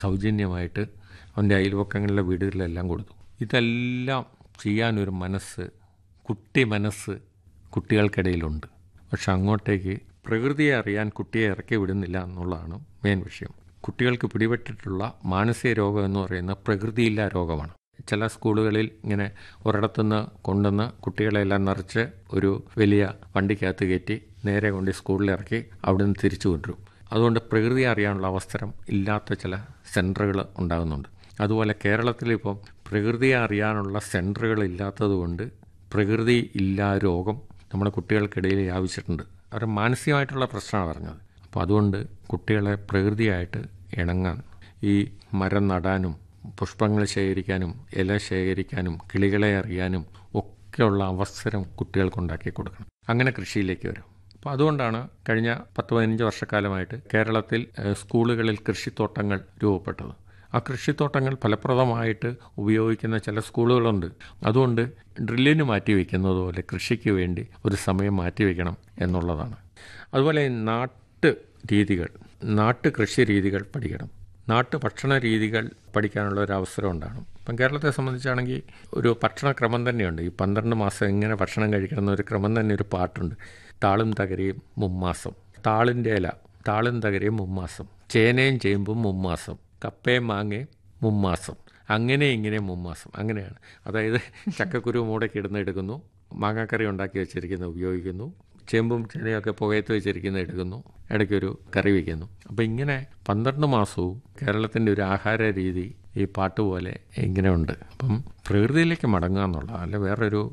സൗജന്യമായിട്ട് അവൻ്റെ അയൽവക്കങ്ങളിലെ വീടുകളിലെല്ലാം കൊടുത്തു ഇതെല്ലാം ചെയ്യാനൊരു മനസ്സ് കുട്ടി മനസ്സ് കുട്ടികൾക്കിടയിലുണ്ട് പക്ഷെ അങ്ങോട്ടേക്ക് പ്രകൃതിയെ അറിയാൻ കുട്ടിയെ ഇറക്കി വിടുന്നില്ല എന്നുള്ളതാണ് മെയിൻ വിഷയം കുട്ടികൾക്ക് പിടിപെട്ടിട്ടുള്ള മാനസിക രോഗം എന്ന് പറയുന്നത് പ്രകൃതിയില്ലാ രോഗമാണ് ചില സ്കൂളുകളിൽ ഇങ്ങനെ ഒരിടത്തുനിന്ന് കൊണ്ടുവന്ന് കുട്ടികളെല്ലാം നിറച്ച് ഒരു വലിയ വണ്ടിക്കകത്ത് കയറ്റി നേരെ കൊണ്ട് സ്കൂളിൽ ഇറക്കി അവിടെ നിന്ന് തിരിച്ചു കൊണ്ടുവരും അതുകൊണ്ട് പ്രകൃതി അറിയാനുള്ള അവസരം ഇല്ലാത്ത ചില സെൻറ്ററുകൾ ഉണ്ടാകുന്നുണ്ട് അതുപോലെ കേരളത്തിലിപ്പം പ്രകൃതിയെ അറിയാനുള്ള സെൻറ്ററുകൾ ഇല്ലാത്തതുകൊണ്ട് പ്രകൃതി ഇല്ലാ രോഗം നമ്മുടെ കുട്ടികൾക്കിടയിൽ വ്യാപിച്ചിട്ടുണ്ട് അവർ മാനസികമായിട്ടുള്ള പ്രശ്നമാണ് പറഞ്ഞത് അപ്പോൾ അതുകൊണ്ട് കുട്ടികളെ പ്രകൃതിയായിട്ട് ഇണങ്ങാൻ ഈ മരം നടാനും പുഷ്പങ്ങൾ ശേഖരിക്കാനും ഇല ശേഖരിക്കാനും കിളികളെ അറിയാനും ഒക്കെയുള്ള അവസരം കുട്ടികൾക്കുണ്ടാക്കി കൊടുക്കണം അങ്ങനെ കൃഷിയിലേക്ക് വരും അപ്പോൾ അതുകൊണ്ടാണ് കഴിഞ്ഞ പത്ത് പതിനഞ്ച് വർഷക്കാലമായിട്ട് കേരളത്തിൽ ഏഹ്, സ്കൂളുകളിൽ കൃഷിത്തോട്ടങ്ങൾ രൂപപ്പെട്ടത് ആ കൃഷിത്തോട്ടങ്ങൾ ഫലപ്രദമായിട്ട് ഉപയോഗിക്കുന്ന ചില സ്കൂളുകളുണ്ട് അതുകൊണ്ട് ഡ്രില്ലിന് മാറ്റി വയ്ക്കുന്നത് പോലെ കൃഷിക്ക് വേണ്ടി ഒരു സമയം മാറ്റി വയ്ക്കണം എന്നുള്ളതാണ് അതുപോലെ ഈ നാട്ട് രീതികൾ നാട്ട് കൃഷി രീതികൾ പഠിക്കണം നാട്ടു ഭക്ഷണ രീതികൾ പഠിക്കാനുള്ള ഒരു അവസരം ഉണ്ടാകണം ഇപ്പം കേരളത്തെ സംബന്ധിച്ചാണെങ്കിൽ ഒരു ഭക്ഷണക്രമം തന്നെയുണ്ട് ഈ പന്ത്രണ്ട് മാസം എങ്ങനെ ഭക്ഷണം കഴിക്കണം എന്നൊരു ക്രമം തന്നെ ഒരു പാട്ടുണ്ട് താളും തകരയും മുമ്മാസം താളിൻ്റെ ഇല താളും തകരയും മുമ്മാസം ചേനയും ചേമ്പും മുമ്മാസം കപ്പയും മാങ്ങയും മുമ്മാസം അങ്ങനെ ഇങ്ങനെ മുമ്മാസം അങ്ങനെയാണ് അതായത് ചക്കക്കുരു മൂടയ്ക്ക് ഇടുന്ന എടുക്കുന്നു മാങ്ങാക്കറി ഉണ്ടാക്കി വെച്ചിരിക്കുന്ന ഉപയോഗിക്കുന്നു ചേമ്പും ചെടിയൊക്കെ പുകയത്ത് വെച്ചിരിക്കുന്ന എടുക്കുന്നു ഇടയ്ക്കൊരു കറി വയ്ക്കുന്നു അപ്പം ഇങ്ങനെ പന്ത്രണ്ട് മാസവും കേരളത്തിൻ്റെ ഒരു ആഹാര രീതി ഈ പാട്ട് പോലെ ഇങ്ങനെ ഉണ്ട് അപ്പം പ്രകൃതിയിലേക്ക് മടങ്ങുക എന്നുള്ള അല്ല വേറൊരു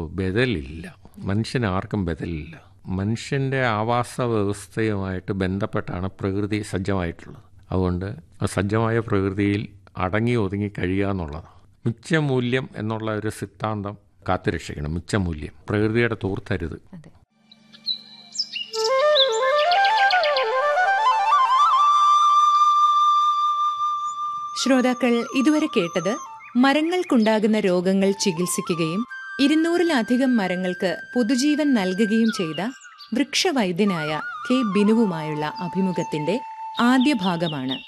ബദലില്ല മനുഷ്യന് ആർക്കും ബദലില്ല മനുഷ്യൻ്റെ ആവാസ വ്യവസ്ഥയുമായിട്ട് ബന്ധപ്പെട്ടാണ് പ്രകൃതി സജ്ജമായിട്ടുള്ളത് അതുകൊണ്ട് ആ സജ്ജമായ പ്രകൃതിയിൽ അടങ്ങി ഒതുങ്ങി കഴിയുക എന്നുള്ളതാണ് മിച്ചമൂല്യം എന്നുള്ള ഒരു സിദ്ധാന്തം കാത്തുരക്ഷിക്കണം മിച്ചമൂല്യം പ്രകൃതിയുടെ തൂർത്തരുത് അതെ ശ്രോതാക്കൾ ഇതുവരെ കേട്ടത് മരങ്ങൾക്കുണ്ടാകുന്ന രോഗങ്ങൾ ചികിത്സിക്കുകയും ഇരുന്നൂറിലധികം മരങ്ങൾക്ക് പുതുജീവൻ നൽകുകയും ചെയ്ത വൃക്ഷവൈദ്യനായ കെ ബിനുവുമായുള്ള അഭിമുഖത്തിന്റെ ആദ്യ ഭാഗമാണ്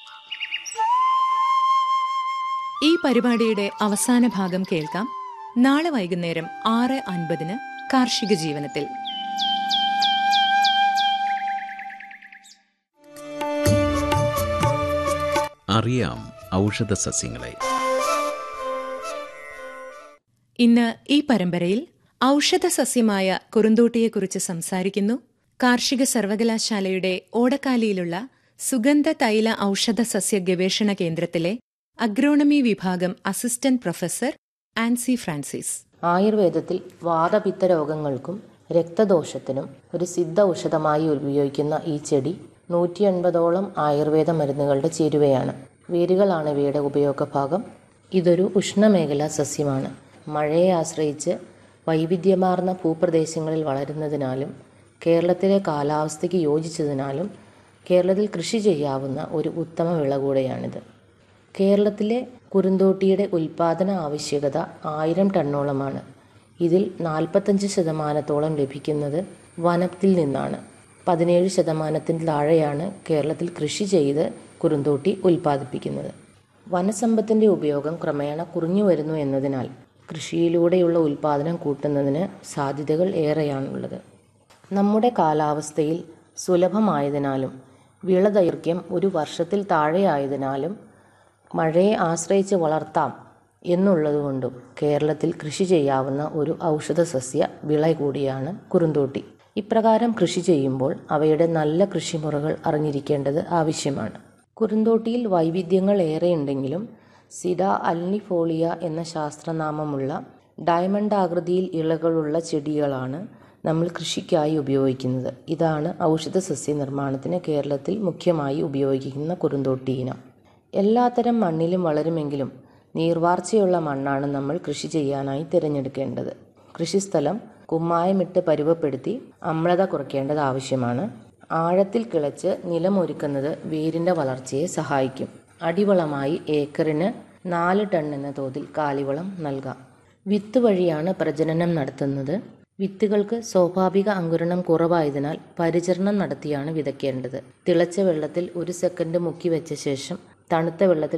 ഈ പരിപാടിയുടെ അവസാന ഭാഗം കേൾക്കാം നാളെ വൈകുന്നേരം ആറ് അൻപതിന് കാർഷിക ജീവനത്തിൽ അറിയാം ഔഷധ സസ്യങ്ങളെ ഇന്ന് ഈ പരമ്പരയിൽ ഔഷധ സസ്യമായ കുറുന്തോട്ടിയെക്കുറിച്ച് സംസാരിക്കുന്നു കാർഷിക സർവകലാശാലയുടെ ഓടക്കാലിയിലുള്ള സുഗന്ധ തൈല ഔഷധ സസ്യ ഗവേഷണ കേന്ദ്രത്തിലെ അഗ്രോണമി വിഭാഗം അസിസ്റ്റന്റ് പ്രൊഫസർ ആൻസി ഫ്രാൻസിസ് ആയുർവേദത്തിൽ വാതപിത്ത രോഗങ്ങൾക്കും രക്തദോഷത്തിനും ഒരു സിദ്ധ ഔഷധമായി ഉപയോഗിക്കുന്ന ഈ ചെടി നൂറ്റി എൺപതോളം ആയുർവേദ മരുന്നുകളുടെ ചേരുവയാണ് വേരുകളാണ് ഇവയുടെ ഉപയോഗഭാഗം ഇതൊരു ഉഷ്ണമേഖലാ സസ്യമാണ് മഴയെ ആശ്രയിച്ച് വൈവിധ്യമാർന്ന ഭൂപ്രദേശങ്ങളിൽ വളരുന്നതിനാലും കേരളത്തിലെ കാലാവസ്ഥയ്ക്ക് യോജിച്ചതിനാലും കേരളത്തിൽ കൃഷി ചെയ്യാവുന്ന ഒരു ഉത്തമ വിള കൂടെയാണിത് കേരളത്തിലെ കുറുന്തോട്ടിയുടെ ഉൽപാദന ആവശ്യകത ആയിരം ടണ്ണോളമാണ് ഇതിൽ നാൽപ്പത്തഞ്ച് ശതമാനത്തോളം ലഭിക്കുന്നത് വനത്തിൽ നിന്നാണ് പതിനേഴ് ശതമാനത്തിന് താഴെയാണ് കേരളത്തിൽ കൃഷി ചെയ്ത് കുറുന്തോട്ടി ഉൽപ്പാദിപ്പിക്കുന്നത് വനസമ്പത്തിൻ്റെ ഉപയോഗം ക്രമേണ കുറഞ്ഞു വരുന്നു എന്നതിനാൽ കൃഷിയിലൂടെയുള്ള ഉൽപാദനം കൂട്ടുന്നതിന് സാധ്യതകൾ ഏറെയാണുള്ളത് നമ്മുടെ കാലാവസ്ഥയിൽ സുലഭമായതിനാലും വിളദൈർഘ്യം ഒരു വർഷത്തിൽ താഴെയായതിനാലും മഴയെ ആശ്രയിച്ച് വളർത്താം എന്നുള്ളതുകൊണ്ടും കേരളത്തിൽ കൃഷി ചെയ്യാവുന്ന ഒരു ഔഷധ സസ്യ വിള കൂടിയാണ് കുറുന്തോട്ടി ഇപ്രകാരം കൃഷി ചെയ്യുമ്പോൾ അവയുടെ നല്ല കൃഷിമുറകൾ അറിഞ്ഞിരിക്കേണ്ടത് ആവശ്യമാണ് കുറുന്തോട്ടിയിൽ വൈവിധ്യങ്ങൾ ഏറെയുണ്ടെങ്കിലും സിഡ അൽനിഫോളിയ എന്ന ശാസ്ത്രനാമമുള്ള ഡയമണ്ട് ആകൃതിയിൽ ഇലകളുള്ള ചെടികളാണ് നമ്മൾ കൃഷിക്കായി ഉപയോഗിക്കുന്നത് ഇതാണ് ഔഷധ സസ്യ നിർമ്മാണത്തിന് കേരളത്തിൽ മുഖ്യമായി ഉപയോഗിക്കുന്ന കുറുന്തോട്ടി ഇനം എല്ലാത്തരം മണ്ണിലും വളരുമെങ്കിലും നീർവാർച്ചയുള്ള മണ്ണാണ് നമ്മൾ കൃഷി ചെയ്യാനായി തിരഞ്ഞെടുക്കേണ്ടത് കൃഷിസ്ഥലം കുമ്മായമിട്ട് പരുവപ്പെടുത്തി അമ്ലത കുറയ്ക്കേണ്ടത് ആവശ്യമാണ് ആഴത്തിൽ കിളച്ച് നിലമൊരുക്കുന്നത് വേരിൻ്റെ വളർച്ചയെ സഹായിക്കും അടിവളമായി ഏക്കറിന് നാല് ടൺ എന്ന തോതിൽ കാലിവളം നൽകാം വിത്ത് വഴിയാണ് പ്രജനനം നടത്തുന്നത് വിത്തുകൾക്ക് സ്വാഭാവിക അങ്കുരണം കുറവായതിനാൽ പരിചരണം നടത്തിയാണ് വിതയ്ക്കേണ്ടത് തിളച്ച വെള്ളത്തിൽ ഒരു സെക്കൻഡ് മുക്കി വെച്ച ശേഷം തണുത്ത വെള്ളത്തിൽ